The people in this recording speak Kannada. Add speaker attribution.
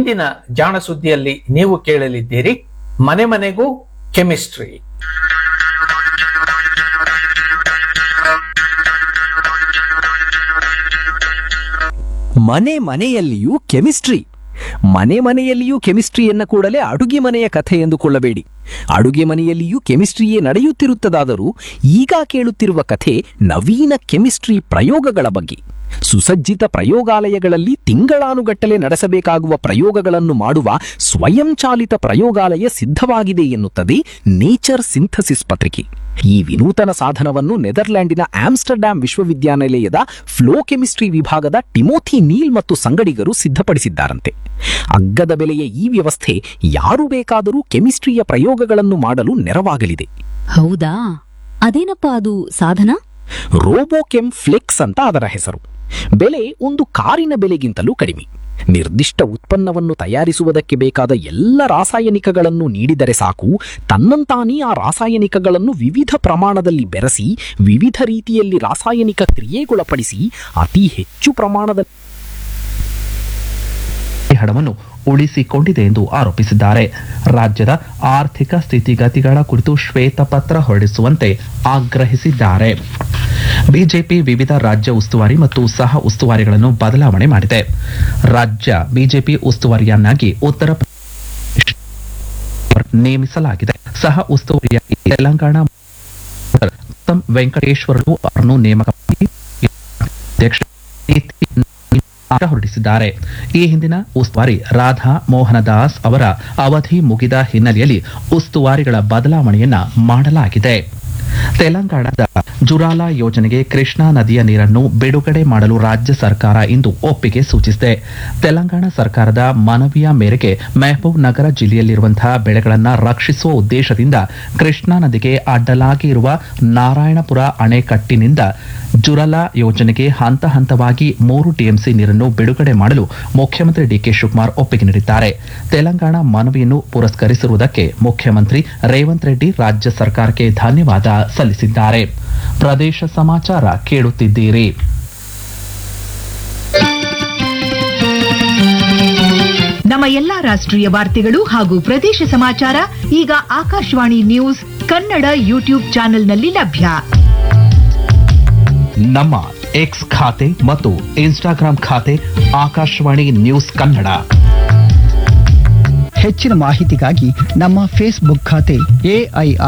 Speaker 1: ಇಂದಿನ ಜಾಣ ಸುದ್ದಿಯಲ್ಲಿ ನೀವು ಕೇಳಲಿದ್ದೀರಿ ಮನೆ ಮನೆಗೂ ಕೆಮಿಸ್ಟ್ರಿ
Speaker 2: ಮನೆ ಮನೆಯಲ್ಲಿಯೂ ಕೆಮಿಸ್ಟ್ರಿ ಮನೆ ಮನೆಯಲ್ಲಿಯೂ ಕೆಮಿಸ್ಟ್ರಿ ಎನ್ನ ಕೂಡಲೇ ಅಡುಗೆ ಮನೆಯ ಕಥೆ ಎಂದುಕೊಳ್ಳಬೇಡಿ ಅಡುಗೆ ಮನೆಯಲ್ಲಿಯೂ ಕೆಮಿಸ್ಟ್ರಿಯೇ ನಡೆಯುತ್ತಿರುತ್ತದಾದರೂ ಈಗ ಕೇಳುತ್ತಿರುವ ಕಥೆ ನವೀನ ಕೆಮಿಸ್ಟ್ರಿ ಪ್ರಯೋಗಗಳ ಬಗ್ಗೆ ಸುಸಜ್ಜಿತ ಪ್ರಯೋಗಾಲಯಗಳಲ್ಲಿ ತಿಂಗಳಾನುಗಟ್ಟಲೆ ನಡೆಸಬೇಕಾಗುವ ಪ್ರಯೋಗಗಳನ್ನು ಮಾಡುವ ಸ್ವಯಂಚಾಲಿತ ಪ್ರಯೋಗಾಲಯ ಸಿದ್ಧವಾಗಿದೆ ಎನ್ನುತ್ತದೆ ನೇಚರ್ ಸಿಂಥಸಿಸ್ ಪತ್ರಿಕೆ ಈ ವಿನೂತನ ಸಾಧನವನ್ನು ನೆದರ್ಲ್ಯಾಂಡಿನ ಆಮ್ಸ್ಟರ್ಡ್ಯಾಂ ವಿಶ್ವವಿದ್ಯಾನಿಲಯದ ಫ್ಲೋ ಕೆಮಿಸ್ಟ್ರಿ ವಿಭಾಗದ ಟಿಮೋಥಿ ನೀಲ್ ಮತ್ತು ಸಂಗಡಿಗರು ಸಿದ್ಧಪಡಿಸಿದ್ದಾರಂತೆ ಅಗ್ಗದ ಬೆಲೆಯ ಈ ವ್ಯವಸ್ಥೆ ಯಾರು ಬೇಕಾದರೂ ಕೆಮಿಸ್ಟ್ರಿಯ ಪ್ರಯೋಗಗಳನ್ನು ಮಾಡಲು ನೆರವಾಗಲಿದೆ
Speaker 3: ಹೌದಾ ಅದೇನಪ್ಪ ಅದು ಸಾಧನ
Speaker 2: ರೋಬೋಕೆಮ್ ಫ್ಲೆಕ್ಸ್ ಅಂತ ಅದರ ಹೆಸರು ಬೆಲೆ ಒಂದು ಕಾರಿನ ಬೆಲೆಗಿಂತಲೂ ಕಡಿಮೆ ನಿರ್ದಿಷ್ಟ ಉತ್ಪನ್ನವನ್ನು ತಯಾರಿಸುವುದಕ್ಕೆ ಬೇಕಾದ ಎಲ್ಲ ರಾಸಾಯನಿಕಗಳನ್ನು ನೀಡಿದರೆ ಸಾಕು ತನ್ನಂತಾನೇ ಆ ರಾಸಾಯನಿಕಗಳನ್ನು ವಿವಿಧ ಪ್ರಮಾಣದಲ್ಲಿ ಬೆರೆಸಿ ವಿವಿಧ ರೀತಿಯಲ್ಲಿ ರಾಸಾಯನಿಕ ಕ್ರಿಯೆಗೊಳಪಡಿಸಿ ಅತಿ ಹೆಚ್ಚು ಪ್ರಮಾಣದ
Speaker 4: ಹಣವನ್ನು ಉಳಿಸಿಕೊಂಡಿದೆ ಎಂದು ಆರೋಪಿಸಿದ್ದಾರೆ ರಾಜ್ಯದ ಆರ್ಥಿಕ ಸ್ಥಿತಿಗತಿಗಳ ಕುರಿತು ಶ್ವೇತಪತ್ರ ಹೊರಡಿಸುವಂತೆ ಆಗ್ರಹಿಸಿದ್ದಾರೆ ಬಿಜೆಪಿ ವಿವಿಧ ರಾಜ್ಯ ಉಸ್ತುವಾರಿ ಮತ್ತು ಸಹ ಉಸ್ತುವಾರಿಗಳನ್ನು ಬದಲಾವಣೆ ಮಾಡಿದೆ ರಾಜ್ಯ ಬಿಜೆಪಿ ಉಸ್ತುವಾರಿಯನ್ನಾಗಿ ಉತ್ತರ ಪ್ರದೇಶ ನೇಮಿಸಲಾಗಿದೆ ಸಹ ಉಸ್ತುವಾರಿಯಾಗಿ ತೆಲಂಗಾಣ ಉತ್ತಮ್ ವೆಂಕಟೇಶ್ವರಲು ಅವರನ್ನು ನೇಮಕ ಮಾಡಿ ಅಧ್ಯಕ್ಷ ಆದೇಶ ಹೊರಡಿಸಿದ್ದಾರೆ ಈ ಹಿಂದಿನ ಉಸ್ತುವಾರಿ ರಾಧಾ ಮೋಹನ ದಾಸ್ ಅವರ ಅವಧಿ ಮುಗಿದ ಹಿನ್ನೆಲೆಯಲ್ಲಿ ಉಸ್ತುವಾರಿಗಳ ಬದಲಾವಣೆಯನ್ನ ಮಾಡಲಾಗಿದೆ ತೆಲಂಗಾಣದ ಜುರಾಲಾ ಯೋಜನೆಗೆ ಕೃಷ್ಣಾ ನದಿಯ ನೀರನ್ನು ಬಿಡುಗಡೆ ಮಾಡಲು ರಾಜ್ಯ ಸರ್ಕಾರ ಇಂದು ಒಪ್ಪಿಗೆ ಸೂಚಿಸಿದೆ ತೆಲಂಗಾಣ ಸರ್ಕಾರದ ಮನವಿಯ ಮೇರೆಗೆ ಮೆಹಬೂಬ್ ನಗರ ಜಿಲ್ಲೆಯಲ್ಲಿರುವಂತಹ ಬೆಳೆಗಳನ್ನು ರಕ್ಷಿಸುವ ಉದ್ದೇಶದಿಂದ ಕೃಷ್ಣಾ ನದಿಗೆ ಅಡ್ಡಲಾಗಿ ಇರುವ ನಾರಾಯಣಪುರ ಅಣೆಕಟ್ಟಿನಿಂದ ಜುರಲಾ ಯೋಜನೆಗೆ ಹಂತ ಹಂತವಾಗಿ ಮೂರು ಟಿಎಂಸಿ ನೀರನ್ನು ಬಿಡುಗಡೆ ಮಾಡಲು ಮುಖ್ಯಮಂತ್ರಿ ಡಿಕೆ ಶಿವಕುಮಾರ್ ಒಪ್ಪಿಗೆ ನೀಡಿದ್ದಾರೆ ತೆಲಂಗಾಣ ಮನವಿಯನ್ನು ಪುರಸ್ಕರಿಸಿರುವುದಕ್ಕೆ ಮುಖ್ಯಮಂತ್ರಿ ರೇವಂತ್ ರೆಡ್ಡಿ ರಾಜ್ಯ ಸರ್ಕಾರಕ್ಕೆ ಧನ್ಯವಾದ ಸಲ್ಲಿಸಿದ್ದಾರೆ ಪ್ರದೇಶ ಸಮಾಚಾರ ಕೇಳುತ್ತಿದ್ದೀರಿ
Speaker 5: ನಮ್ಮ ಎಲ್ಲಾ ರಾಷ್ಟ್ರೀಯ ವಾರ್ತೆಗಳು ಹಾಗೂ ಪ್ರದೇಶ ಸಮಾಚಾರ ಈಗ ಆಕಾಶವಾಣಿ ನ್ಯೂಸ್ ಕನ್ನಡ ಯೂಟ್ಯೂಬ್ ಚಾನೆಲ್ನಲ್ಲಿ ಲಭ್ಯ
Speaker 4: ನಮ್ಮ ಎಕ್ಸ್ ಖಾತೆ ಮತ್ತು ಇನ್ಸ್ಟಾಗ್ರಾಂ ಖಾತೆ ಆಕಾಶವಾಣಿ ನ್ಯೂಸ್ ಕನ್ನಡ
Speaker 6: ಹೆಚ್ಚಿನ ಮಾಹಿತಿಗಾಗಿ ನಮ್ಮ ಫೇಸ್ಬುಕ್ ಖಾತೆ ಎಐ